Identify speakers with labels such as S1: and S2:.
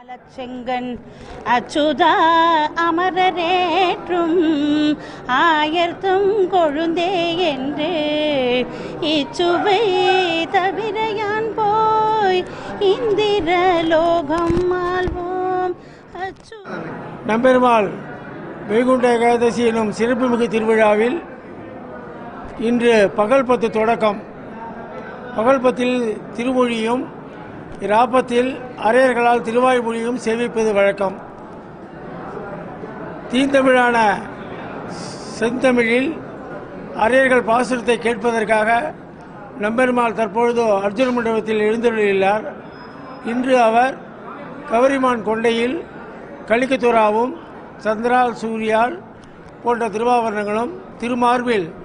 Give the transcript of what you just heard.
S1: செங்கன் அச்சுதா அமரரேற்றும் ஆயர்த்தும் கொழுந்தே என்று இச்சுவை தவிர யான் போய் இந்திர லோகம் ஆள்வோம் அச்சு
S2: நம்பெருமாள் வைகுண்ட ஏகாதசி எனும் சிறப்புமிகு திருவிழாவில் இன்று பகல் பத்து தொடக்கம் பகல் பத்தில் திருமொழியும் இராப்பத்தில் அரையர்களால் திருவாய்மொழியும் சேவிப்பது வழக்கம் தீந்தமிழான செந்தமிழில் அரையர்கள் பாசுரத்தை கேட்பதற்காக நம்பெருமாள் தற்பொழுது அர்ஜுன மண்டபத்தில் எழுந்துள்ளார் இன்று அவர் கவரிமான் கொண்டையில் கலிக்கத்துராவும் சந்திரால் சூரியால் போன்ற திருவாபரணங்களும் திருமார்பில்